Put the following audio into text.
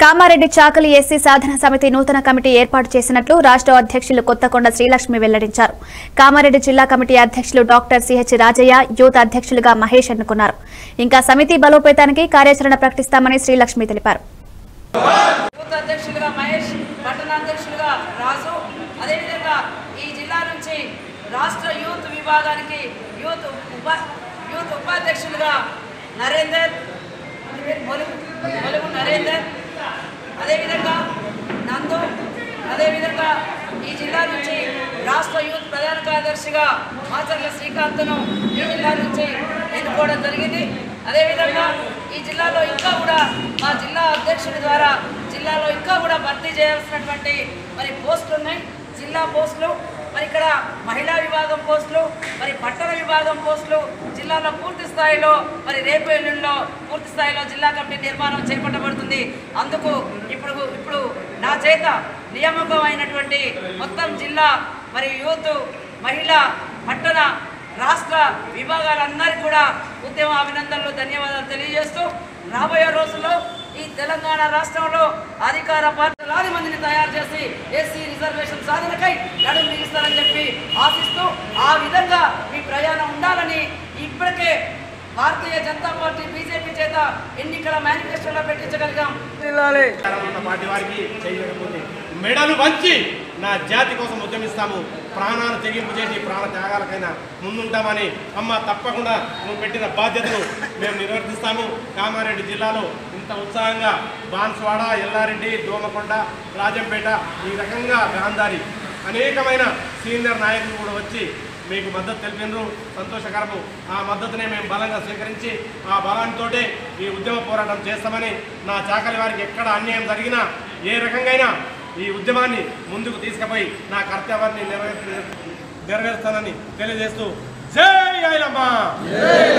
కామారెడ్డి చాకలి SC సాధన సమితి నూతన committee ఏర్పాటు చేసినట్లు రాష్ట్ర అధ్యక్షులు కొత్తకొండ శ్రీలక్ష్మి వెల్లడించారు కామారెడ్డి జిల్లా కమిటీ అధ్యక్షులు డాక్టర్ సిహెచ్ రాజయ్య యూత్ అధ్యక్షులుగా మహేష్ ఎన్నుకున్నారు ఇంకా సమితి బలోపేతానికి కార్యాచరణ ప్రకటిస్తామని శ్రీలక్ష్మి తెలిపారు యూత్ అధ్యక్షులుగా మహేష్ పట్టణాధ్యక్షులుగా రాజు అదేవిధంగా ఈ జిల్లా నుంచి రాష్ట్ర యూత్ విభాగానికి యూత్ ఉప యూత్ ఉపాధ్యక్షులుగా నరేందర్ మొలుగు మొలుగు నరేందర్ అదేవిధంగా నందు అదేవిధంగా ఈ జిల్లా నుంచి రాష్ట్ర యూత్ ప్రధాన కార్యదర్శిగా మాచర్ల శ్రీకాంత్ను ఈ జిల్లా నుంచి ఎన్నుకోవడం జరిగింది అదేవిధంగా ఈ జిల్లాలో ఇంకా కూడా మా జిల్లా అధ్యక్షుడి ద్వారా జిల్లాలో ఇంకా కూడా భర్తీ చేయాల్సినటువంటి మరి పోస్టులు ఉన్నాయి జిల్లా పోస్టులు మరి ఇక్కడ మహిళా విభాగం పోస్టులు మరి పట్టణ విభాగం పోస్టులు జిల్లాలో పూర్తి స్థాయిలో మరి రేపు ఎల్లుండిలో పూర్తి స్థాయిలో జిల్లా కమిటీ నిర్మాణం చేపట్టబడుతుంది అందుకు ఇప్పుడు ఇప్పుడు నా చేత నియామకమైనటువంటి మొత్తం జిల్లా మరి యూత్ మహిళా పట్టణ రాష్ట్ర విభాగాలందరికీ కూడా ఉద్యమ అభినందనలు ధన్యవాదాలు తెలియజేస్తూ రాబోయే రోజుల్లో ఈ తెలంగాణ రాష్ట్రంలో అధికార పార్టీలాది మందిని తయారు చేసి ఎస్సీ రిజర్వేషన్ సాధనకై నడుము బిగిస్తారని చెప్పి ఆశిస్తూ ఆ విధంగా మీ ప్రయాణం ఉండాలని ఇప్పటికే భారతీయ జనతా పార్టీ బీజేపీ చేత ఎన్నికల మేనిఫెస్టోలో పెట్టించగలిగాం వెళ్ళాలి ఉన్న పార్టీ వారికి చేయకపోతే మెడలు వంచి నా జాతి కోసం ఉద్యమిస్తాము ప్రాణాలు తెగింపు చేసి ప్రాణ త్యాగాలకైనా ముందుంటామని అమ్మ తప్పకుండా నువ్వు పెట్టిన బాధ్యతను మేము నిర్వర్తిస్తాము కామారెడ్డి జిల్లాలో ఇంత ఉత్సాహంగా బాన్స్వాడ ఎల్లారెడ్డి దోమకొండ రాజంపేట ఈ రకంగా గాంధారి అనేకమైన సీనియర్ నాయకులు కూడా వచ్చి మీకు మద్దతు తెలిపినారు సంతోషకరము ఆ మద్దతునే మేము బలంగా స్వీకరించి ఆ బలంతో ఈ ఉద్యమ పోరాటం చేస్తామని నా చాకలి వారికి ఎక్కడ అన్యాయం జరిగినా ఏ రకంగా ఈ ఉద్యమాన్ని ముందుకు తీసుకుపోయి నా కర్తవ్యాన్ని నెరవేర్ నెరవేరుస్తానని తెలియజేస్తూ జై ఐలమ్మ